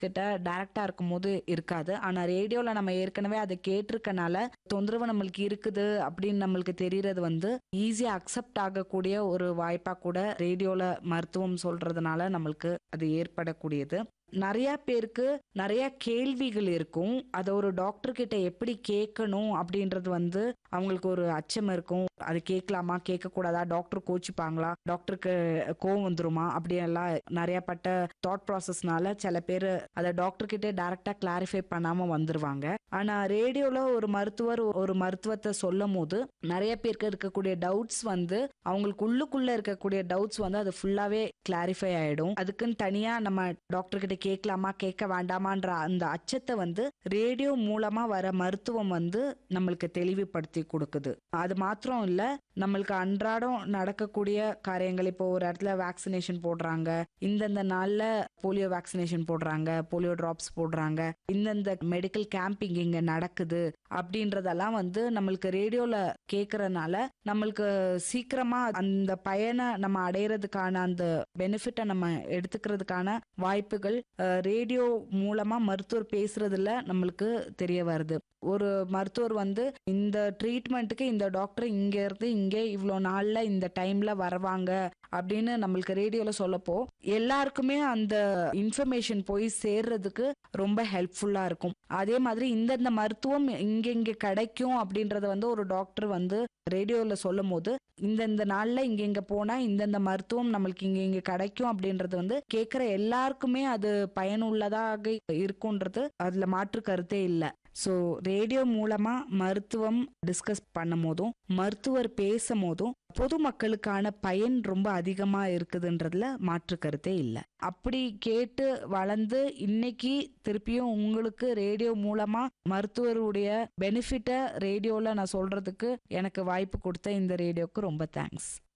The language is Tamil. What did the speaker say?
கிட்ட டைரக்டா இருக்கும்போது இருக்காது ஆனா ரேடியோல நம்ம ஏற்கனவே அதை கேட்டிருக்கனால தொந்தரவு நம்மளுக்கு இருக்குது அப்படின்னு நம்மளுக்கு தெரியறது வந்து ஈஸியா அக்செப்ட் ஆகக்கூடிய ஒரு வாய்ப்பா கூட ரேடியோல மருத்துவம் சொல்றதுனால நம்மளுக்கு அது ஏற்படக்கூடியது நிறைய பேருக்கு நிறைய கேள்விகள் இருக்கும் அதை ஒரு டாக்டர் கிட்ட எப்படி கேட்கணும் அப்படின்றது வந்து அவங்களுக்கு ஒரு அச்சம் இருக்கும் அது கேட்கலாமா கேட்க கூடாதா டாக்டர் கோச்சிப்பாங்களா டாக்டருக்கு கோவம் வந்துருமா அப்படியெல்லாம் நிறைய பட்ட தாட் ப்ராசஸ்னால சில பேர் அதை டாக்டர் கிட்டே டைரக்டா கிளாரிஃபை பண்ணாம வந்துருவாங்க ஆனா ரேடியோல ஒரு மருத்துவர் ஒரு மருத்துவத்தை சொல்லும் போது நிறைய பேருக்கு இருக்கக்கூடிய டவுட்ஸ் வந்து அவங்களுக்கு உள்ளுக்குள்ள இருக்கக்கூடிய டவுட்ஸ் வந்து அது ஃபுல்லாவே கிளாரிஃபை ஆயிடும் அதுக்குன்னு தனியா நம்ம டாக்டர் கிட்ட கேட்கலாமா கேட்க வேண்டாமான்ற அந்த அச்சத்தை வந்து ரேடியோ மூலமா வர மருத்துவம் வந்து நம்மளுக்கு தெளிவுபடுத்தி கொடுக்குது அது மாத்திரம் இல்ல நம்மளுக்கு அன்றாடம் நடக்கக்கூடிய காரியங்கள் இப்போ ஒரு இடத்துல வேக்சினேஷன் போடுறாங்க இந்தந்த நாள்ல போலியோ வேக்சினேஷன் போடுறாங்க போலியோ டிராப்ஸ் போடுறாங்க இந்தந்த மெடிக்கல் கேம்பிங் இங்க நடக்குது அப்படின்றதெல்லாம் வந்து நம்மளுக்கு ரேடியோல கேக்குறதுனால நம்மளுக்கு சீக்கிரமா அந்த பயனை நம்ம அடையிறதுக்கான அந்த பெனிஃபிட்டை நம்ம எடுத்துக்கிறதுக்கான வாய்ப்புகள் ரேடியோ மூலமா மருத்துவர் பேசுறதுல நம்மளுக்கு தெரிய வருது ஒரு மருத்துவர் வந்து இந்த ட்ரீட்மெண்ட்டுக்கு இந்த டாக்டர் இங்க இருந்து இங்கே இவ்வளோ நாள்ல இந்த டைம்ல வருவாங்க அப்படின்னு நம்மளுக்கு ரேடியோல சொல்லப்போ எல்லாருக்குமே அந்த இன்ஃபர்மேஷன் போய் சேர்றதுக்கு ரொம்ப ஹெல்ப்ஃபுல்லா இருக்கும் அதே மாதிரி இந்தந்த மருத்துவம் இங்க இங்க கிடைக்கும் அப்படின்றத வந்து ஒரு டாக்டர் வந்து ரேடியோல சொல்லும் போது இந்தந்த நாள்ல இங்க இங்க போனா இந்தந்த மருத்துவம் நம்மளுக்கு இங்க இங்க கிடைக்கும் அப்படின்றது வந்து கேட்கிற எல்லாருக்குமே அது பயனுள்ளதாக இருக்கும்ன்றது அதுல மாற்று கருத்தே இல்லை ஸோ ரேடியோ மூலமா மருத்துவம் டிஸ்கஸ் பண்ணும் போதும் மருத்துவர் பேசும் போதும் பொதுமக்களுக்கான பயன் ரொம்ப அதிகமா இருக்குதுன்றதுல மாற்று கருத்தே இல்லை அப்படி கேட்டு வளர்ந்து இன்னைக்கு திருப்பியும் உங்களுக்கு ரேடியோ மூலமா மருத்துவருடைய பெனிஃபிட்டை ரேடியோல நான் சொல்றதுக்கு எனக்கு வாய்ப்பு கொடுத்த இந்த ரேடியோக்கு ரொம்ப தேங்க்ஸ்